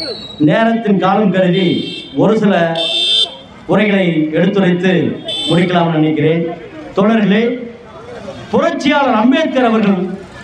நேரத்தின் காலம் கருதி ஒரு சில உரைகளை எடுத்துரைத்து முடிக்கலாம்னு நினைக்கிறேன் தோழர்களே புரட்சியாளர் அம்பேத்கர் அவர்கள்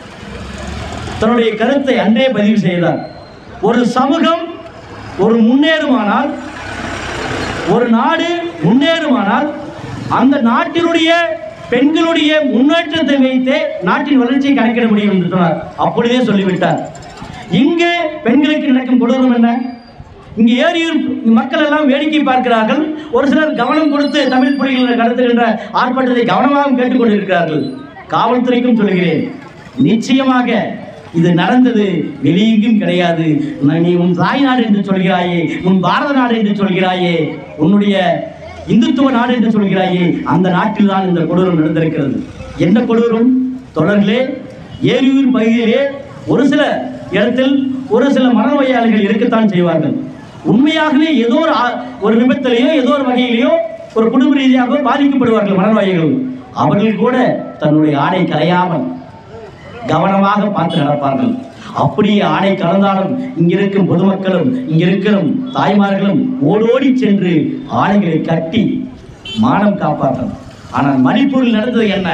தன்னுடைய கருத்தை அன்றே பதிவு செய்தார் ஒரு சமூகம் ஒரு முன்னேறுமானால் ஒரு நாடு முன்னேறுமானால் அந்த நாட்டினுடைய பெண்களுடைய முன்னேற்றத்தை வைத்தே நாட்டின் வளர்ச்சியை கணக்கிட முடியும் என்று சொன்னார் அப்படியே சொல்லிவிட்டார் இங்கே பெண்களுக்கு நடக்கும் கொடூரம் என்ன இங்கே ஏரியூர் மக்கள் எல்லாம் வேடிக்கை பார்க்கிறார்கள் ஒரு சிலர் கவனம் கொடுத்து தமிழ் புலிகள் நடத்துகின்ற ஆர்ப்பாட்டத்தை கவனமாக கேட்டுக்கொண்டிருக்கிறார்கள் காவல்துறைக்கும் சொல்கிறேன் நிச்சயமாக இது நடந்தது வெளியெங்கும் கிடையாது நான் நீ உன் தாய்நாடு என்று சொல்கிறாயே உன் பாரத நாடு என்று சொல்கிறாயே உன்னுடைய இந்துத்துவ நாடு என்று சொல்கிறாயே அந்த நாட்டில் தான் இந்த கொடூரம் நடந்திருக்கிறது என்ன கொடூரம் தொடர்களே ஏரியூர் பகுதியிலே ஒரு சில இடத்தில் ஒரு சில மனநோயாளிகள் இருக்கத்தான் செய்வார்கள் உண்மையாகவே ஏதோ ஒரு ஆ- ஒரு விபத்திலேயோ ஏதோ ஒரு வகையிலேயோ ஒரு குடும்ப ரீதியாக பாதிக்கப்படுவார்கள் மனநோயாளிகள் அவர்கள் கூட தன்னுடைய ஆடை கலையாமல் கவனமாக பார்த்து நடப்பார்கள் அப்படியே ஆடை கலந்தாலும் இங்கிருக்கும் பொதுமக்களும் இங்கிருக்கும் தாய்மார்களும் ஓடோடி சென்று ஆடைகளை கட்டி மானம் காப்பாற்றணும் ஆனால் மணிப்பூரில் நடந்தது என்ன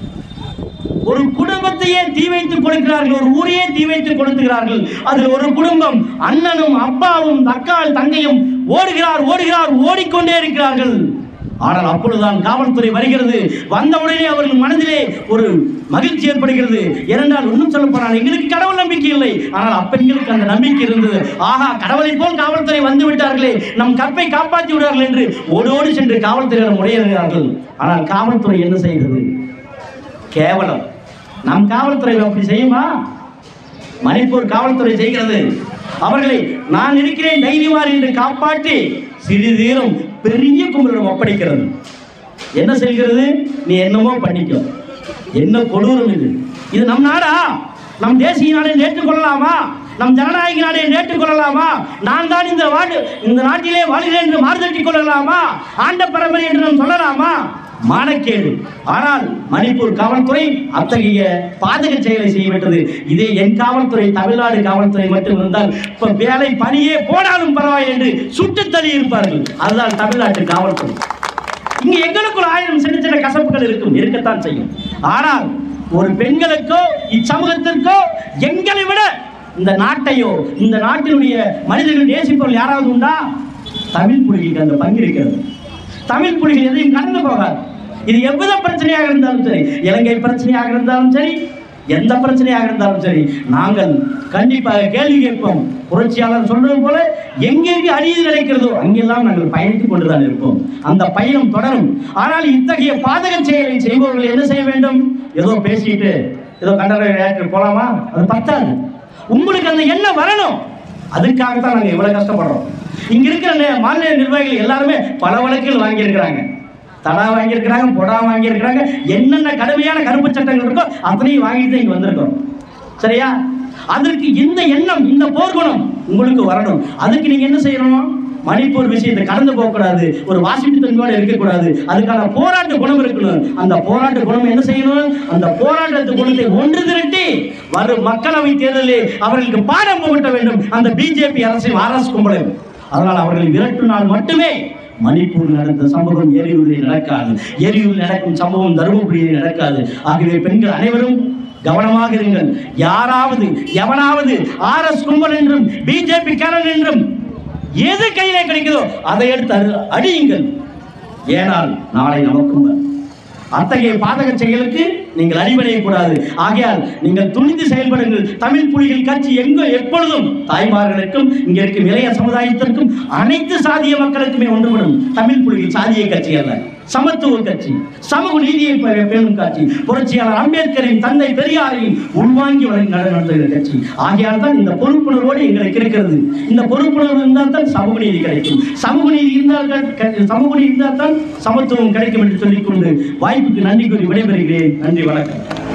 ஒரு குடும்பத்தையே தீ வைத்து கொடுக்கிறார்கள் ஒரு ஊரையே தீ வைத்து கொடுக்கிறார்கள் அதில் ஒரு குடும்பம் அண்ணனும் அப்பாவும் தக்காள் தங்கையும் ஓடுகிறார் ஓடுகிறார் ஓடிக்கொண்டே இருக்கிறார்கள் ஆனால் அப்பொழுதுதான் காவல்துறை வருகிறது வந்தவுடனே அவர்கள் மனதிலே ஒரு மகிழ்ச்சி ஏற்படுகிறது ஏனென்றால் இன்னும் சொல்ல போனால் எங்களுக்கு கடவுள் நம்பிக்கை இல்லை ஆனால் அப்பெண்களுக்கு அந்த நம்பிக்கை இருந்தது ஆஹா கடவுளை போல் காவல்துறை வந்து விட்டார்களே நம் கற்பை காப்பாற்றி விடுவார்கள் என்று ஓடோடி சென்று காவல்துறையிடம் முறையிடுகிறார்கள் ஆனால் காவல்துறை என்ன செய்கிறது கேவலம் நம் காவல்துறை அப்படி செய்யுமா மணிப்பூர் காவல்துறை செய்கிறது அவர்களை நான் இருக்கிறேன் தைரியமாறு என்று காப்பாற்றி சிறிது நேரம் பெரிய கும்பலிடம் ஒப்படைக்கிறது என்ன செய்கிறது நீ என்னமோ பண்ணிக்கோ என்ன கொடூரம் இது இது நம் நாடா நம் தேசிய நாடை ஏற்றுக்கொள்ளலாமா நம் ஜனநாயக நாடை ஏற்றுக்கொள்ளலாமா நான் தான் இந்த வாடு இந்த நாட்டிலே வாழ்கிறேன் என்று மாறுதட்டிக் கொள்ளலாமா ஆண்ட பரம்பரை என்று நாம் சொல்லலாமா மானக்கேடு ஆனால் மணிப்பூர் காவல்துறை அத்தகைய பாதக செயலை செய்துவிட்டது இதே என் காவல்துறை தமிழ்நாடு காவல்துறை மட்டும் இருந்தால் இப்ப வேலை பணியே போனாலும் பரவாயில்லை என்று சுட்டு தள்ளி இருப்பார்கள் அதுதான் தமிழ்நாட்டு காவல்துறை இங்க எங்களுக்குள் ஆயிரம் சின்ன சின்ன கசப்புகள் இருக்கும் இருக்கத்தான் செய்யும் ஆனால் ஒரு பெண்களுக்கோ இச்சமூகத்திற்கோ எங்களை விட இந்த நாட்டையோ இந்த நாட்டினுடைய மனிதர்கள் நேசிப்பவர்கள் யாராவது உண்டா தமிழ் புலிகளுக்கு அந்த பங்கு இருக்கிறது தமிழ் புலிகள் எதையும் கடந்து போகாது இது எவ்வித பிரச்சனையாக இருந்தாலும் சரி இலங்கை பிரச்சனையாக இருந்தாலும் சரி எந்த பிரச்சனையாக இருந்தாலும் சரி நாங்கள் கண்டிப்பாக கேள்வி கேட்போம் புரட்சியாளர் சொல்றது போல எங்கெங்கு அநீதி நடக்கிறதோ அங்கெல்லாம் நாங்கள் பயணித்துக் கொண்டுதான் இருப்போம் அந்த பயணம் தொடரும் ஆனால் இத்தகைய பாதக செயலை செய்பவர்கள் என்ன செய்ய வேண்டும் ஏதோ பேசிட்டு ஏதோ கண்டன போலாமா அது பத்தாது உங்களுக்கு அந்த எண்ணம் வரணும் அதுக்காகத்தான் நாங்கள் இவ்வளவு கஷ்டப்படுறோம் இங்க இருக்கிற நே- மாநில நிர்வாகிகள் எல்லாருமே பல வழக்குகள் வாங்கியிருக்கிறாங்க தடா வாங்கியிருக்கிறாங்க பொடா வாங்கியிருக்கிறாங்க என்னென்ன கடுமையான கருப்பு சட்டங்கள் இருக்கோ அத்தனையும் வாங்கிட்டு தான் இங்க வந்திருக்கோம் சரியா அதற்கு இந்த எண்ணம் இந்த போர்க்குணம் உங்களுக்கு வரணும் அதுக்கு நீங்க என்ன செய்யணும் மணிப்பூர் விஷயத்தை கடந்து போகக்கூடாது ஒரு வாசிப்பு தன்மையோட இருக்கக்கூடாது அதுக்கான போராட்ட குணம் இருக்கணும் அந்த போராட்ட குணம் என்ன செய்யணும் அந்த போராட்டத்து குணத்தை ஒன்று திரட்டி வரும் மக்களவை தேர்தலில் அவர்களுக்கு பாடம் புகட்ட வேண்டும் அந்த பிஜேபி அரசின் ஆர்எஸ் கும்பலை அதனால் அவர்களை விரட்டினால் மட்டுமே மணிப்பூர் நடந்த சம்பவம் எரியூரில் நடக்காது எரியூரில் நடக்கும் சம்பவம் தருமபுரியில் நடக்காது ஆகவே பெண்கள் அனைவரும் கவனமாக இருங்கள் யாராவது எவனாவது ஆர் எஸ் கும்பல் என்றும் பிஜேபி கேரன் என்றும் எது கையிலே கிடைக்குதோ அதை எடுத்து அரு- அடியுங்கள் ஏனால் நாளை நமக்கும் வரும். அத்தகைய பாதக செயலுக்கு நீங்கள் அடிபடையக்கூடாது ஆகையால் நீங்கள் துணிந்து செயல்படுங்கள் தமிழ் புலிகள் கட்சி எங்கோ எப்பொழுதும் தாய்மார்களுக்கும் இங்க இருக்கும் இளைய சமுதாயத்திற்கும் அனைத்து சாதிய மக்களுக்குமே ஒன்றுபடும் தமிழ் புலிகள் சாதிய கட்சி அல்ல சமத்துவ கட்சி சமூக நீதியை பே- பேணும் கட்சி புரட்சியாளர் அம்பேத்கரின் தந்தை பெரியாரையும் உள்வாங்கி வழங்கி நட- நடத்துகிற கட்சி ஆகையால் தான் இந்த பொறுப்புணர்வோடு எங்களுக்கு இருக்கிறது இந்த பொறுப்புணர்வு இருந்தால் தான் சமூக நீதி கிடைக்கும் சமூக நீதி இருந்தால் தான் க- சமூக நீதி இருந்தால் தான் சமத்துவம் கிடைக்கும் என்று சொல்லிக்கொண்டு வாய்ப்புக்கு நன்றி கூறி விடைபெறுகிறேன் நன்றி வணக்கம்